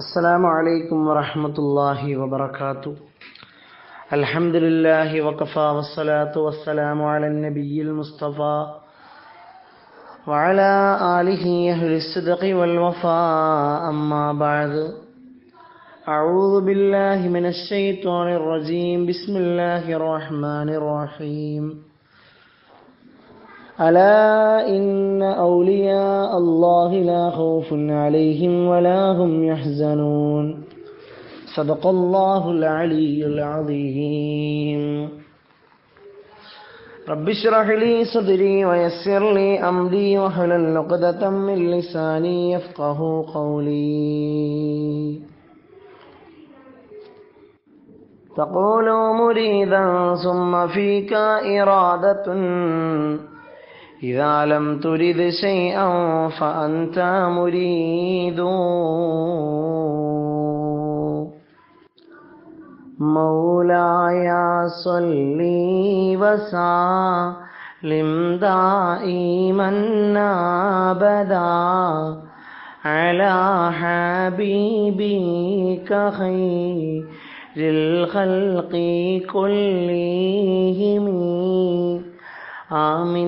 السلام عليكم ورحمة الله وبركاته الحمد لله وكفى والصلاة والسلام على النبي المصطفى وعلى آله أهل الصدق والوفاء أما بعد أعوذ بالله من الشيطان الرجيم بسم الله الرحمن الرحيم ألا إن أولياء الله لا خوف عليهم ولا هم يحزنون صدق الله العلي العظيم رب اشرح لي صدري ويسر لي أمري واحلل عقدة من لساني يفقه قولي تقول مريدا ثم فيك إرادة إذا لم ترد شيئا فأنت مريد مولاي صلي وسلم دائما أبدا على حبيبك خير الخلق كلهم آمن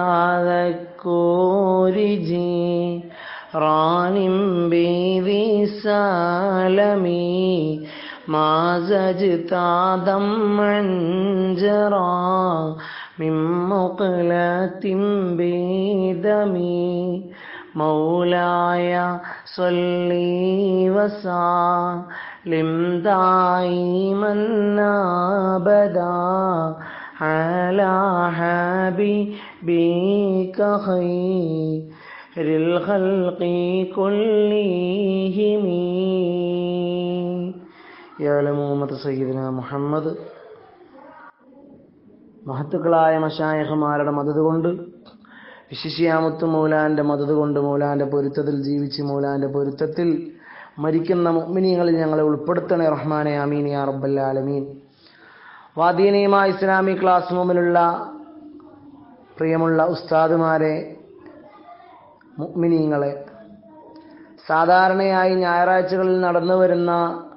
تذكر جيران بذي سالمي ما زجت دمعا جرى من مقلة بدمي مولاي صلي وسلم دائما أبدا على حبيبك خير الخلق كلهم يعلم أمة سيدنا മുഹമ്മദ് മഹത്തുക്കളായ മഷായഹമാരുടെ മദത് കൊണ്ട് വിശിഷ്യാമുത്ത് മൗലാന്റെ മദത് കൊണ്ട് മൗലാന്റെ പൊരുത്തത്തിൽ ജീവിച്ച് മൗലാന്റെ പൊരുത്തത്തിൽ മരിക്കുന്ന മുഅ്മിനീങ്ങളിൽ ഞങ്ങളെ ഉൾപ്പെടുത്തണേ റഹ്മാനെ അമീൻ യാ റബ്ബൽ ആലമീൻ വാദീനയുമായ ഇസ്ലാമിക് ക്ലാസ് റൂമിലുള്ള പ്രിയമുള്ള ഉസ്താദുമാരെ മുഅ്മിനീങ്ങളെ സാധാരണയായി ഞായറാഴ്ചകളിൽ നടന്നു വരുന്ന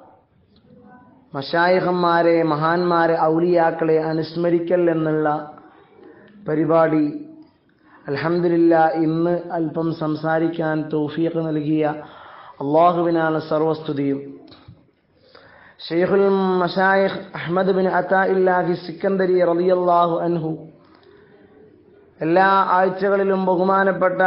മഷായിഹന്മാരെ മഹാന്മാരെ ഔലിയാക്കളെ അനുസ്മരിക്കൽ എന്നുള്ള പരിപാടി അലഹമില്ല ഇന്ന് അല്പം സംസാരിക്കാൻ തൗഫീഖ് നൽകിയ അള്ളാഹുവിനാണ് സർവസ്തുതിയും ഷെയ്ഖുൽ മഷായിഖ് അഹമ്മദ് ബിൻ അത്താഇല്ലാഹി സിക്കന്ദരി റളിയല്ലാഹു അൻഹു എല്ലാ ആഴ്ചകളിലും ബഹുമാനപ്പെട്ട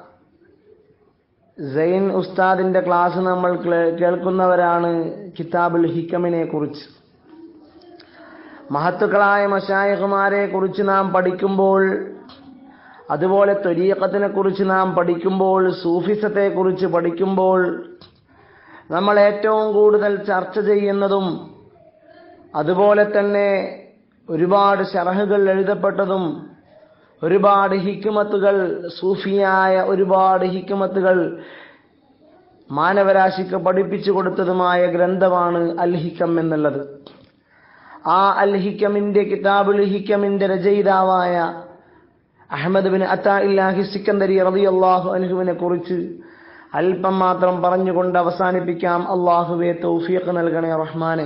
സൈൻ ഉസ്താദിന്റെ ക്ലാസ് നമ്മൾ കേൾക്കുന്നവരാണ് കിതാബുൽ ഹിക്കമിനെ കുറിച്ച് മഹത്തുക്കളായ മഷായിഖുമാരെ കുറിച്ച് നാം പഠിക്കുമ്പോൾ അതുപോലെ ത്വരീക്കത്തിനെ കുറിച്ച് നാം പഠിക്കുമ്പോൾ സൂഫിസത്തെ കുറിച്ച് പഠിക്കുമ്പോൾ നമ്മൾ ഏറ്റവും കൂടുതൽ ചർച്ച ചെയ്യുന്നതും അതുപോലെ തന്നെ ഒരുപാട് ഷറഹുകൾ എഴുതപ്പെട്ടതും ഒരുപാട് ഹിക്കുമത്തുകൾ സൂഫിയായ ഒരുപാട് ഹിക്കുമത്തുകൾ മാനവരാശിക്ക് പഠിപ്പിച്ചു കൊടുത്തതുമായ ഗ്രന്ഥമാണ് അൽ ഹിക്കം എന്നുള്ളത് ആ അൽ ഹിക്കമിന്റെ കിതാബുൽ ഹിക്കമിന്റെ രചയിതാവായ Ahmad bin Ataillahi Sikandari റളിയല്ലാഹു അൻഹുവിനെ കുറിച്ച് അല്പം മാത്രം പറഞ്ഞുകൊണ്ട് അവസാനിപ്പിക്കാം അള്ളാഹുവെ തൗഫീഖ് നൽകണേ റഹ്മാനെ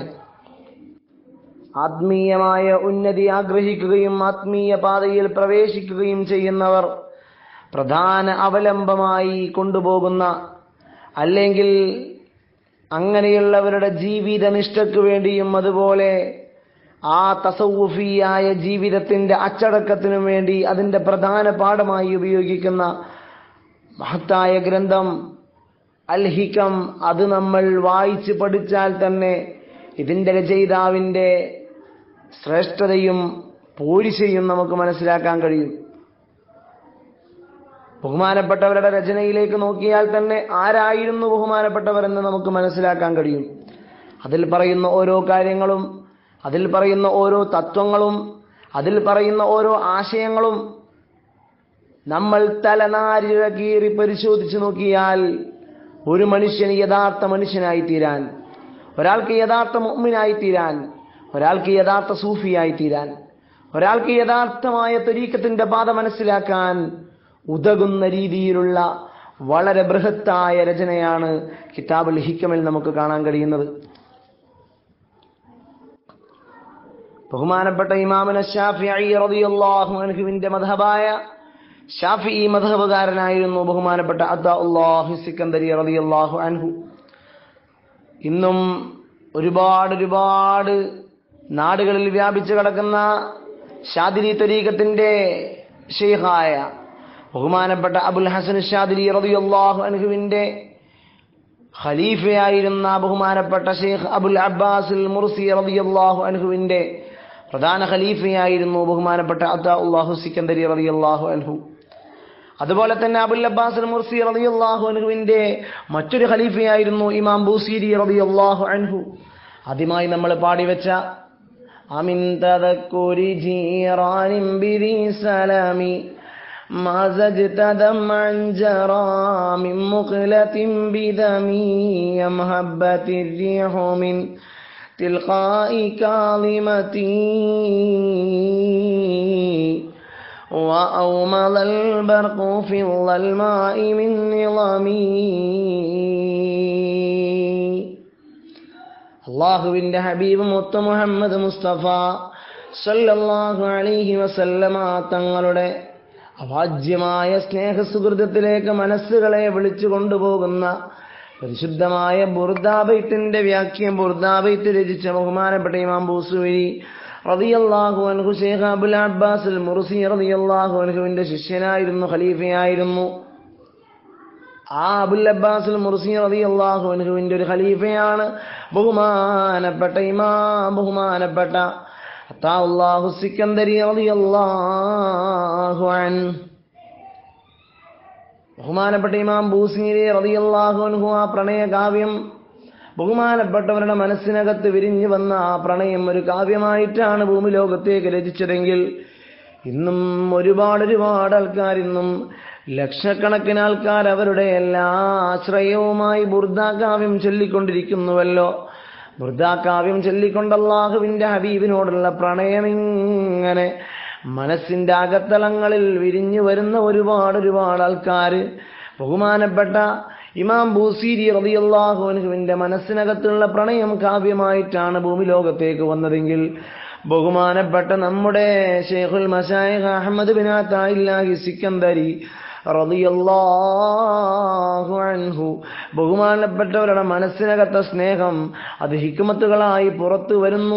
ആത്മീയമായ ഉന്നതി ആഗ്രഹിക്കുകയും ആത്മീയ പാതയിൽ പ്രവേശിക്കുകയും ചെയ്യുന്നവർ പ്രധാന അവലംബമായി കൊണ്ടുപോകുന്ന അല്ലെങ്കിൽ അങ്ങനെയുള്ളവരുടെ ജീവിത നിഷ്ഠയ്ക്ക് വേണ്ടിയും അതുപോലെ ആ തസവുഫിയായ ജീവിതത്തിന്റെ അച്ചടക്കത്തിനു വേണ്ടി അതിന്റെ പ്രധാന പാഠമായി ഉപയോഗിക്കുന്ന മഹത്തായ ഗ്രന്ഥം അൽഹിക്കം അത് നമ്മൾ വായിച്ച് പഠിച്ചാൽ തന്നെ ഇതിന്റെ രചയിതാവിന്റെ ശ്രേഷ്ഠതയും പോരിശയും നമുക്ക് മനസ്സിലാക്കാൻ കഴിയും ബഹുമാനപ്പെട്ടവരുടെ രചനയിലേക്ക് നോക്കിയാൽ തന്നെ ആരായിരുന്നു ബഹുമാനപ്പെട്ടവരെന്ന് നമുക്ക് മനസ്സിലാക്കാൻ കഴിയും അതിൽ പറയുന്ന ഓരോ കാര്യങ്ങളും അതിൽ പറയുന്ന ഓരോ തത്വങ്ങളും അതിൽ പറയുന്ന ഓരോ ആശയങ്ങളും നമ്മൾ തലനാരിഴ കീറി പരിശോധിച്ചു നോക്കിയാൽ ഒരു മനുഷ്യന് യഥാർത്ഥ മനുഷ്യനായി തീരാൻ ഒരാൾക്ക് യഥാർത്ഥ മുമ്മിനായി തീരാൻ ഒരാൾക്ക് യഥാർത്ഥ സൂഫിയായി തീരാൻ ഒരാൾക്ക് യഥാർത്ഥമായ ത്വരീക്കത്തിന്റെ പാത മനസ്സിലാക്കാൻ ഉതകുന്ന രീതിയിലുള്ള വളരെ ബൃഹത്തായ രചനയാണ് കിതാബുൽ ഹിക്കമിൽ നമുക്ക് കാണാൻ കഴിയുന്നത് ബഹുമാനപ്പെട്ട ഇമാമിന ഷാഫിഈ റളിയല്ലാഹു അൻഹുവിന്റെ മദ്ഹബായ ഷാഫിഈ മദ്ഹബുകാരനായിരുന്നു ബഹുമാനപ്പെട്ട അത്താഉല്ലാഹി സിക്കന്ദരി റളിയല്ലാഹു അൻഹു ഇന്നും ഒരുപാട് ഒരുപാട് നാടുകളിൽ വ്യാപിച്ചു കിടക്കുന്ന ഷാദിരി തരീഖത്തിന്റെ ഷെയ്ഖായ ബഹുമാനപ്പെട്ട അബുൽ ഹസൻ ഷാദിരി റളിയല്ലാഹു അൻഹുവിന്റെ ഖലീഫയായിരുന്ന ബഹുമാനപ്പെട്ട ഷെയ്ഖ് അബുൽ അബ്ബാസുൽ മുർസി റളിയല്ലാഹു അൻഹുവിന്റെ പ്രധാന ഖലീഫയായിരുന്നു ബഹുമാനപ്പെട്ട അത്താഉല്ലാഹു സിക്കന്ദരി റളിയല്ലാഹു അൻഹു അതുപോലെ തന്നെ അബുൽ അബ്ബാസ് മുർസി റളിയല്ലാഹു അൻഹുവിന്റെ മറ്റൊരു ഖലീഫയായിരുന്നു ഇമാം ബൂസീരി റളിയല്ലാഹു അൻഹു ആദ്യമായി നമ്മൾ പാടിവെച്ച അമിൻ തദക്കുരി ജീറാനിൻ ബിദി സലാമി ما زجت دمعا جرى من مقلة بدمي يمهبت الريح من تلقاء كاظمتي وأومض البرق في الظلماء من نظامي അള്ളാഹുവിന്റെ ഹബീബ് മുത്ത മുഹമ്മദ് മുസ്തഫ സല്ലല്ലാഹു അലൈഹി വസല്ലമ തങ്ങളുടെ അവാജ്യമായ സ്നേഹസുഹൃതത്തിലേക്ക് മനസ്സുകളെ വിളിച്ചു കൊണ്ടുപോകുന്ന പരിശുദ്ധമായ ബുർദാബൈത്തിന്റെ വ്യാഖ്യം ബുർദാബൈത്ത് രചിച്ച ബഹുമാനപ്പെട്ട ഇമാം ബൂസുവരി റളിയല്ലാഹു അൻഹു ഷേഖ് അബുൽ അബ്ബാസ് മുർസി റളിയല്ലാഹു അൻഹുവിന്റെ ശിഷ്യനായിരുന്നു ഖലീഫയായിരുന്നു ആ അബുൽ അബ്ബാസ് മുർസി റളിയല്ലാഹു അൻഹുവിന്റെ ഒരു ഖലീഫയാണ് ബഹുമാനപ്പെട്ട ഇമാം ബഹുമാനപ്പെട്ട അത്താഹു സിക്കന്ദരി റളിയല്ലാഹു അൻ ബഹുമാനപ്പെട്ട ഇമാം ബൂസീരി റളിയല്ലാഹു അൻഹു ആ പ്രണയ കാവ്യം ബഹുമാനപ്പെട്ടവരുടെ മനസ്സിനകത്ത് വിരിഞ്ഞു വന്ന ആ പ്രണയം ഒരു കാവ്യമായിട്ടാണ് ഭൂമി ലോകത്തേക്ക് രചിച്ചതെങ്കിൽ ഇന്നും ഒരുപാട് ഒരുപാട് ആൾക്കാർ ഇന്നും ലക്ഷക്കണക്കിന് ആൾക്കാർ അവരുടെ എല്ലാ ആശ്രയവുമായി ബുർദാകാവ്യം ചൊല്ലിക്കൊണ്ടിരിക്കുന്നുവല്ലോ ബുർദാകാവ്യം ചൊല്ലിക്കൊണ്ട് അള്ളാഹുവിന്റെ ഹബീബിനോടുള്ള പ്രണയം ഇങ്ങനെ മനസ്സിന്റെ അകത്തളങ്ങളിൽ വിരിഞ്ഞു വരുന്ന ഒരുപാട് ഒരുപാട് ആൾക്കാർ ബഹുമാനപ്പെട്ട ഇമാം ബൂസീരി റളിയല്ലാഹു അൻഹുവിന്റെ മനസ്സിനകത്തുള്ള പ്രണയം കാവ്യമായിട്ടാണ് ഭൂമി ലോകത്തേക്ക് വന്നതെങ്കിൽ ബഹുമാനപ്പെട്ട നമ്മുടെ ഷെയ്ഖുൽ മശായിഖ് അഹമ്മദ് ബിൻ അത്തായില്ലാഹി സിക്കന്ദരി റളിയല്ലാഹു അൻഹു ബഹുമാനപ്പെട്ടവരുടെ മനസ്സിനകത്ത സ്നേഹം അത് ഹിക്മത്തുകളായി പുറത്തു വരുന്നു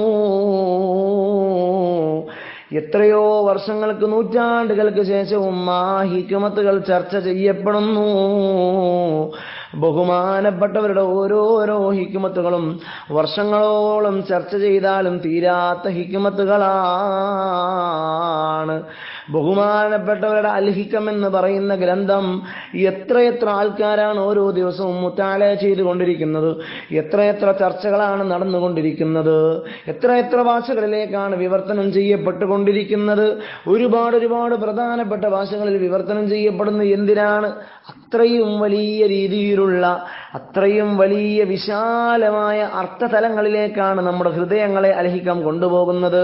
എത്രയോ വർഷങ്ങൾക്ക് നൂറ്റാണ്ടുകൾക്ക് ശേഷവും ആ ഹിക്മത്തുകൾ ചർച്ച ചെയ്യപ്പെടുന്നു ബഹുമാനപ്പെട്ടവരുടെ ഓരോരോ ഹിക്മത്തുകളും വർഷങ്ങളോളം ചർച്ച ചെയ്താലും തീരാത്ത ഹിക്മത്തുകളാണ് ബഹുമാനപ്പെട്ടവരുടെ അൽഹിക്കം എന്ന് പറയുന്ന ഗ്രന്ഥം എത്രയെത്ര ആൾക്കാരാണ് ഓരോ ദിവസവും മുത്താല ചെയ്തുകൊണ്ടിരിക്കുന്നത് എത്രയെത്ര ചർച്ചകളാണ് നടന്നുകൊണ്ടിരിക്കുന്നത് എത്രയെത്ര ഭാഷകളിലേക്കാണ് വിവർത്തനം ചെയ്യപ്പെട്ടുകൊണ്ടിരിക്കുന്നത് ഒരുപാട് ഒരുപാട് പ്രധാനപ്പെട്ട ഭാഷകളിൽ വിവർത്തനം ചെയ്യപ്പെടുന്ന എന്തിനാണ് അത്രയും വലിയ രീതിയിലുള്ള അത്രയും വലിയ വിശാലമായ അർത്ഥതലങ്ങളിലേക്കാണ് നമ്മുടെ ഹൃദയങ്ങളെ അലഹിക്കം കൊണ്ടുപോകുന്നത്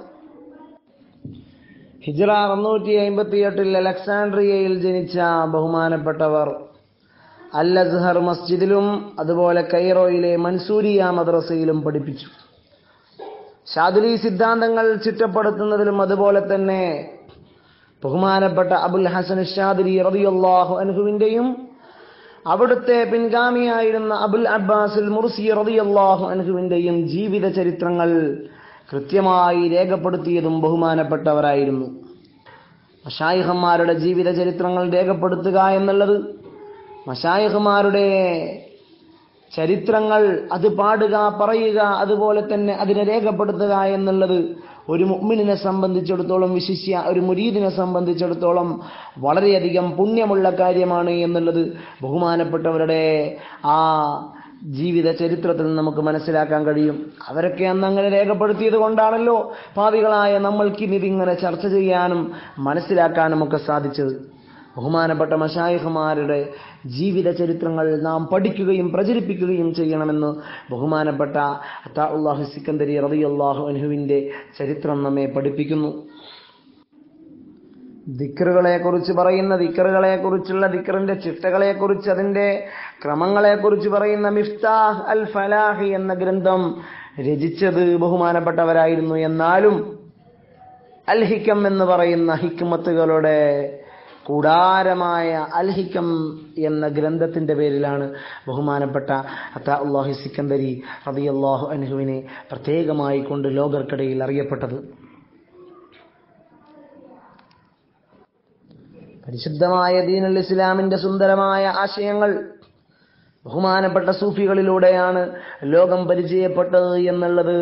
ഹിജ്റ അറുന്നൂറ്റി അമ്പത്തി എട്ടിൽ അലക്സാൻഡ്രിയയിൽ ജനിച്ച ബഹുമാനപ്പെട്ടവർ അൽ അസ്ഹർ മസ്ജിദിലും അതുപോലെ കൈറോയിലെ മൻസൂരിയ മദ്രസയിലും പഠിപ്പിച്ചു ഷാദുലി സിദ്ധാന്തങ്ങൾ ചിട്ടപ്പെടുത്തുന്നതിലും അതുപോലെ തന്നെ ബഹുമാനപ്പെട്ട അബുൽ ഹസൻ ഷാദുലി റളിയല്ലാഹു അൻഹുവിന്റെയും അവിടുത്തെ പിൻഗാമിയായിരുന്ന അബുൽ അബ്ബാസുൽ മുർസി റളിയല്ലാഹു അൻഹുവിന്റെയും ജീവിത ചരിത്രങ്ങൾ കൃത്യമായി രേഖപ്പെടുത്തിയതും ബഹുമാനപ്പെട്ടവരായിരുന്നു മഷായിഹന്മാരുടെ ജീവിത ചരിത്രങ്ങൾ രേഖപ്പെടുത്തുക എന്നുള്ളത് മഷായിഹന്മാരുടെ ചരിത്രങ്ങൾ അത് പാടുക പറയുക അതുപോലെ തന്നെ അതിനെ രേഖപ്പെടുത്തുക എന്നുള്ളത് ഒരു മുഅ്മിനിനെ സംബന്ധിച്ചിടത്തോളം വിശിഷ്യ ഒരു മുരീദിനെ സംബന്ധിച്ചിടത്തോളം വളരെയധികം പുണ്യമുള്ള കാര്യമാണ് എന്നുള്ളത് ബഹുമാനപ്പെട്ടവരുടെ ആ ജീവിത ചരിത്രത്തിൽ നമുക്ക് മനസ്സിലാക്കാൻ കഴിയും അവരൊക്കെ അന്ന് അങ്ങനെ രേഖപ്പെടുത്തിയത് കൊണ്ടാണല്ലോ പാവികളായ നമ്മൾക്ക് ഇതിങ്ങനെ ചർച്ച ചെയ്യാനും മനസ്സിലാക്കാനും ഒക്കെ സാധിച്ചത് ബഹുമാനപ്പെട്ട മഷായിഹുമാരുടെ ജീവിത ചരിത്രങ്ങൾ നാം പഠിക്കുകയും പ്രചരിപ്പിക്കുകയും ചെയ്യണമെന്ന് ബഹുമാനപ്പെട്ട അത്താഹു സിക്കന്ദരി റളിയല്ലാഹു അൻഹുവിന്റെ ചരിത്രം നമ്മെ പഠിപ്പിക്കുന്നു ദിക്കറുകളെ കുറിച്ച് പറയുന്ന ദിക്കറുകളെ കുറിച്ചുള്ള ദിക്കറിന്റെ ചിട്ടകളെ കുറിച്ച് അതിന്റെ ക്രമങ്ങളെ കുറിച്ച് പറയുന്ന മിഫ്താഹ് അൽ ഫലാഹി എന്ന ഗ്രന്ഥം രചിച്ചത് ബഹുമാനപ്പെട്ടവരായിരുന്നു എന്നാലും അൽ ഹിക്കം എന്ന് പറയുന്ന ഹിക്മത്തുകളുടെ കൂടാരമായ അൽ ഹിക്കം എന്ന ഗ്രന്ഥത്തിന്റെ പേരിലാണ് ബഹുമാനപ്പെട്ട അത്താ അള്ളാഹു സിക്കന്ദരി റബിയല്ലാഹു അൻഹുവിനെ പ്രത്യേകമായി കൊണ്ട് ലോകർക്കിടയിൽ അറിയപ്പെട്ടത് പരിശുദ്ധമായ ദീനുൽ ഇസ്ലാമിന്റെ സുന്ദരമായ ആശയങ്ങൾ ബഹുമാനപ്പെട്ട സൂഫികളിലൂടെയാണ് ലോകം പരിചയപ്പെട്ടത് എന്നുള്ളത്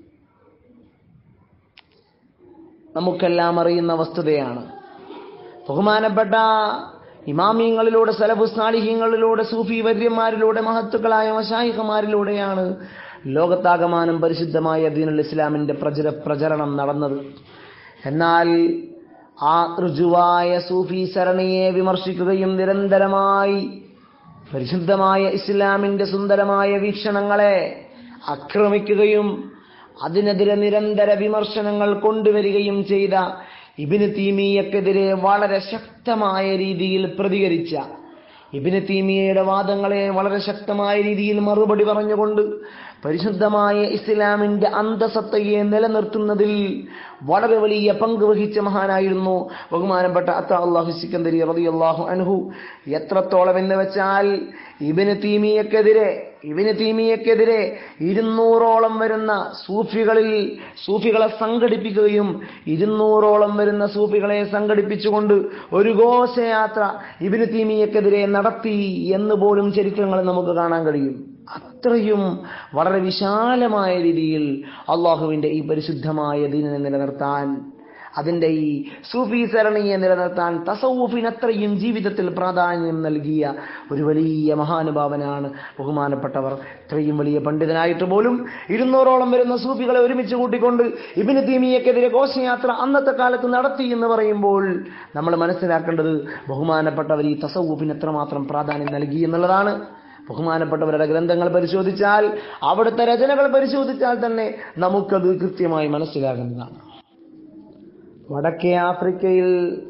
നമുക്കെല്ലാം അറിയുന്ന വസ്തുതയാണ് ബഹുമാനപ്പെട്ട ഇമാമിയങ്ങളിലൂടെ സലഫു സാലിഹ്യങ്ങളിലൂടെ സൂഫി വര്യന്മാരിലൂടെ മഹത്തുക്കളായ മഷായിഹമാരിലൂടെയാണ് ലോകത്താകമാനം പരിശുദ്ധമായ ദീനുൽ ഇസ്ലാമിന്റെ പ്രചര പ്രചരണം നടന്നത് എന്നാൽ ആ ഋജുവായ സൂഫി സരണിയെ വിമർശിക്കുകയും നിരന്തരമായി പരിശുദ്ധമായ ഇസ്ലാമിന്റെ സുന്ദരമായ വീക്ഷണങ്ങളെ ആക്രമിക്കുകയും അതിനെതിരെ നിരന്തര വിമർശനങ്ങൾ കൊണ്ടുവരികയും ചെയ്ത ഇബിന് തീമിയക്കെതിരെ വളരെ ശക്തമായ രീതിയിൽ പ്രതികരിച്ച ഇബിന് തീമിയയുടെ വാദങ്ങളെ വളരെ ശക്തമായ രീതിയിൽ മറുപടി പറഞ്ഞുകൊണ്ട് പരിശുദ്ധമായ ഇസ്ലാമിന്റെ അന്തസത്തയെ നിലനിർത്തുന്നതിൽ വളരെ വലിയ പങ്ക് വഹിച്ച മഹാനായിരുന്നു ബഹുമാനപ്പെട്ട അത്ത അള്ളാഹു സിക്കന്ദരി റളിയല്ലാഹു അൻഹു എത്രത്തോളം എന്ന് വെച്ചാൽ ഇബിന് തീമിയക്കെതിരെ ഇബിന് തീമിയക്കെതിരെ ഇരുന്നൂറോളം വരുന്ന സൂഫികളിൽ സൂഫികളെ സംഘടിപ്പിക്കുകയും ഇരുന്നൂറോളം വരുന്ന സൂഫികളെ സംഘടിപ്പിച്ചുകൊണ്ട് ഒരു ഘോഷയാത്ര ഇബിന് തീമിയക്കെതിരെ നടത്തി എന്ന് പോലും ചരിത്രങ്ങൾ നമുക്ക് കാണാൻ കഴിയും അത്രയും വളരെ വിശാലമായ രീതിയിൽ അള്ളാഹുവിന്റെ ഈ പരിശുദ്ധമായ ദീനിനെ നിലനിർത്താൻ അതിന്റെ ഈ സൂഫി സരണിയെ നിലനിർത്താൻ തസൗഫിന് അത്രയും ജീവിതത്തിൽ പ്രാധാന്യം നൽകിയ ഒരു വലിയ മഹാനുഭാവനാണ് ബഹുമാനപ്പെട്ടവർ ഇത്രയും വലിയ പണ്ഡിതനായിട്ട് പോലും ഇരുന്നൂറോളം വരുന്ന സൂഫികളെ ഒരുമിച്ച് കൂട്ടിക്കൊണ്ട് ഇബിന് തീമിയക്കെതിരെ ഘോഷയാത്ര അന്നത്തെ കാലത്ത് നടത്തി എന്ന് പറയുമ്പോൾ നമ്മൾ മനസ്സിലാക്കേണ്ടത് ബഹുമാനപ്പെട്ടവർ ഈ തസൗഫിന് എത്രമാത്രം പ്രാധാന്യം നൽകി എന്നുള്ളതാണ് ബഹുമാനപ്പെട്ടവരുടെ ഗ്രന്ഥങ്ങൾ പരിശോധിച്ചാൽ അവിടുത്തെ രചനകൾ പരിശോധിച്ചാൽ തന്നെ നമുക്കത് കൃത്യമായി മനസ്സിലാകുന്നതാണ് വടക്കേ ആഫ്രിക്കയിൽ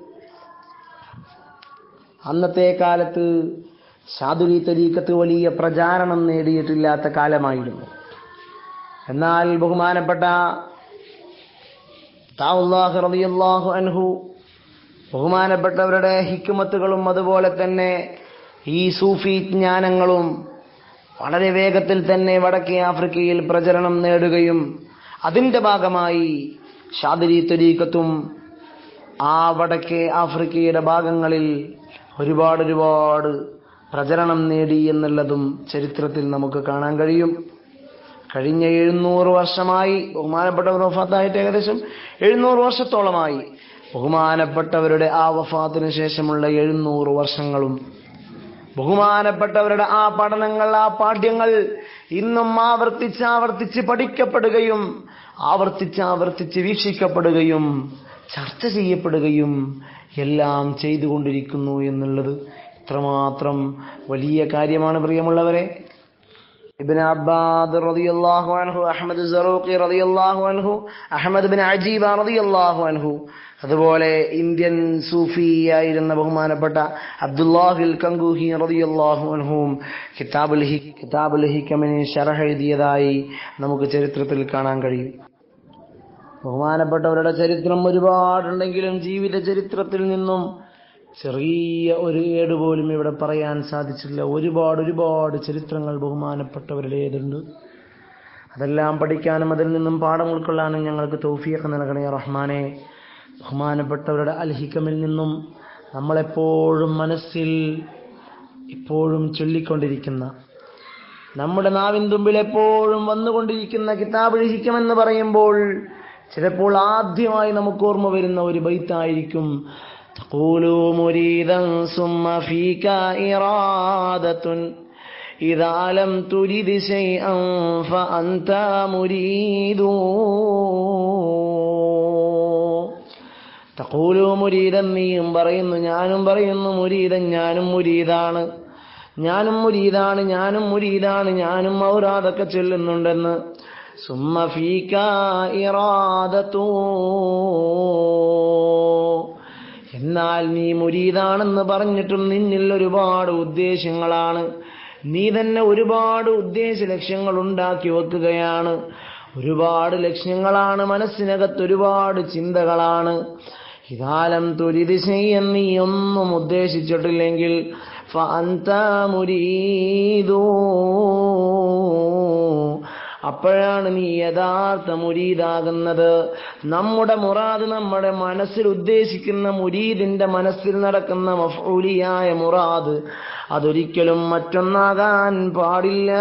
അന്നത്തെ കാലത്ത് ഷാദുലി തരീക്കത്ത് വലിയ പ്രചാരണം നേടിയിട്ടില്ലാത്ത കാലമായിരുന്നു എന്നാൽ ബഹുമാനപ്പെട്ട താവുല്ലാഹ് റളിയല്ലാഹു അൻഹു ബഹുമാനപ്പെട്ടവരുടെ ഹിക്കുമത്തുകളും അതുപോലെ തന്നെ ഈ സൂഫി ജ്ഞാനങ്ങളും വളരെ വേഗത്തിൽ തന്നെ വടക്കേ ആഫ്രിക്കയിൽ പ്രചരണം നേടുകയും അതിന്റെ ഭാഗമായി ഷാദരി തൊരീക്കത്തും ആ വടക്കേ ആഫ്രിക്കയുടെ ഭാഗങ്ങളിൽ ഒരുപാട് ഒരുപാട് പ്രചരണം നേടി എന്നുള്ളതും ചരിത്രത്തിൽ നമുക്ക് കാണാൻ കഴിയും കഴിഞ്ഞ എഴുന്നൂറ് വർഷമായി ബഹുമാനപ്പെട്ടവർ വഫാത്തായിട്ട് ഏകദേശം എഴുന്നൂറ് വർഷത്തോളമായി ബഹുമാനപ്പെട്ടവരുടെ ആ വഫാത്തിന് ശേഷമുള്ള എഴുന്നൂറ് വർഷങ്ങളും ബഹുമാനപ്പെട്ടവരുടെ ആ പഠനങ്ങൾ ആ പാഠ്യങ്ങൾ ഇന്നും ആവർത്തിച്ച് ആവർത്തിച്ച് പഠിക്കപ്പെടുകയും ആവർത്തിച്ച് ആവർത്തിച്ച് വീക്ഷിക്കപ്പെടുകയും ചർച്ച ചെയ്യപ്പെടുകയും എല്ലാം ചെയ്തുകൊണ്ടിരിക്കുന്നു എന്നുള്ളത് ഇത്രമാത്രം വലിയ കാര്യമാണ് പ്രിയമുള്ളവരെ ഇബിൻ അബ്ബാദ് റളിയല്ലാഹു അൻഹു അഹ്മദ് സറൂഖി റളിയല്ലാഹു അൻഹു അഹ്മദ് ബിൻ അജീബ റളിയല്ലാഹു അൻഹു അതുപോലെ ഇന്ത്യൻ സൂഫിയായിരുന്ന ബഹുമാനപ്പെട്ട അബ്ദുല്ലാഹിൽ കങ്കൂഹി റളിയല്ലാഹു അൻഹുവും കിതാബുൽ ഹി കിതാബുൽ ഹിക്കമിന് ഷറഹ് എഴുതിയതായി നമുക്ക് ചരിത്രത്തിൽ കാണാൻ കഴിയും ബഹുമാനപ്പെട്ടവരുടെ ചരിത്രം ഒരുപാടുണ്ടെങ്കിലും ജീവിത ചരിത്രത്തിൽ നിന്നും ചെറിയ ഒരു ഏട് പോലും ഇവിടെ പറയാൻ സാധിച്ചില്ല ഒരുപാട് ഒരുപാട് ചരിത്രങ്ങൾ ബഹുമാനപ്പെട്ടവരുടേതുണ്ട് അതെല്ലാം പഠിക്കാനും അതിൽ നിന്നും പാഠം ഉൾക്കൊള്ളാനും ഞങ്ങൾക്ക് തൗഫിയൊക്കെ നൽകണേ റഹ്മാനെ ബഹുമാനപ്പെട്ടവരുടെ അൽഹിക്കമിൽ നിന്നും നമ്മളെപ്പോഴും മനസ്സിൽ ഇപ്പോഴും ചൊല്ലിക്കൊണ്ടിരിക്കുന്ന നമ്മുടെ നാവിൻ തുമ്പിൽ എപ്പോഴും വന്നുകൊണ്ടിരിക്കുന്ന കിതാബ് ഹിക്കമെന്ന് പറയുമ്പോൾ ചിലപ്പോൾ ആദ്യമായി നമുക്ക് ഓർമ്മ വരുന്ന ഒരു ബൈത്തായിരിക്കും تقولوا مريدا ثم فيك إرادة إذا لم تريد شيئا فأنت مريد തഖൂലു മുരീദൻ നീയും പറയുന്നു ഞാനും പറയുന്നു മുരീദൻ ഞാനും മുരീദാണ് ഞാനും മുരീദാണ് ഞാനും മുരീദാണ് ഞാനും ഔറാദൊക്കെ ചൊല്ലുന്നുണ്ടെന്ന് സുമ്മ ഫീക ഇറാദത്തൂ എന്നാൽ നീ മുരീദാണെന്ന് പറഞ്ഞിട്ടും നിന്നിൽ ഒരുപാട് ഉദ്ദേശങ്ങളാണ് നീ തന്നെ ഒരുപാട് ഉദ്ദേശ ലക്ഷ്യങ്ങൾ ഉണ്ടാക്കി വെക്കുകയാണ് ഒരുപാട് ലക്ഷ്യങ്ങളാണ് മനസ്സിനകത്ത് ഒരുപാട് ചിന്തകളാണ് ഇതാലം തുരിത് ചെയ്യാൻ നീ ഒന്നും ഉദ്ദേശിച്ചിട്ടില്ലെങ്കിൽ ഫഅന്ത മുരീദൂ അപ്പോഴാണ് നീ യഥാർത്ഥ മുരീദാകുന്നത് നമ്മുടെ മുറാദ് നമ്മുടെ മനസ്സിൽ ഉദ്ദേശിക്കുന്ന മുരീദിന്റെ മനസ്സിൽ നടക്കുന്ന മഫൂലിയായ മുറാദ് അതൊരിക്കലും മറ്റൊന്നാകാൻ പാടില്ല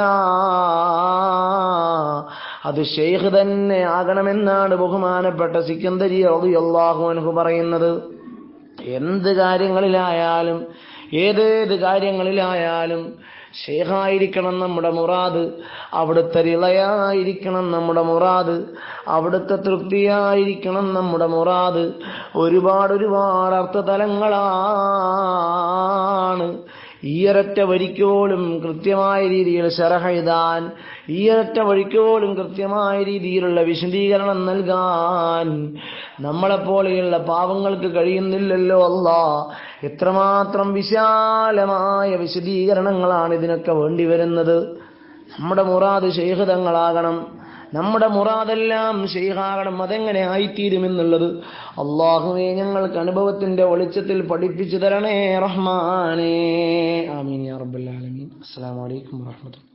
അത് ഷെയ്ഖ് തന്നെ ആകണമെന്നാണ് ബഹുമാനപ്പെട്ട സിക്കന്ദരി അള്ളാഹു അൻഹു പറയുന്നത് എന്ത് കാര്യങ്ങളിലായാലും ഏതേത് കാര്യങ്ങളിലായാലും ഷേഖായിരിക്കണം നമ്മുടെ മുറാദ് അവിടുത്തെ റിളയായിരിക്കണം നമ്മുടെ മുറാദ് അവിടുത്തെ തൃപ്തിയായിരിക്കണം നമ്മുടെ മുറാദ് ഒരുപാട് ഒരുപാട് അർത്ഥതലങ്ങളാണ് ഈ ഒരൊറ്റ വരിക്കോളും കൃത്യമായ രീതിയിൽ ശരഹെഴുതാൻ ഈ ഒരൊറ്റ വഴിക്കോളും കൃത്യമായ രീതിയിലുള്ള വിശദീകരണം നൽകാൻ നമ്മളെപ്പോലെയുള്ള പാവങ്ങൾക്ക് കഴിയുന്നില്ലല്ലോ അല്ല എത്രമാത്രം വിശാലമായ വിശദീകരണങ്ങളാണ് ഇതിനൊക്കെ വേണ്ടി വരുന്നത് നമ്മുടെ മുറാദ് ശൈഹതങ്ങളാകണം നമ്മുടെ മുറാദെല്ലാം ഷെയ്ഖാകണം അതെങ്ങനെ ആയിത്തീരുമെന്നുള്ളത് അള്ളാഹുവെ ഞങ്ങൾക്ക് അനുഭവത്തിന്റെ വെളിച്ചത്തിൽ പഠിപ്പിച്ചു തരണേ റഹ്മാനേ ആമീൻ യാ റബ്ബൽ ആലമീൻ അസ്സലാമു അലൈക്കും വറഹ്മത്തുള്ളാഹി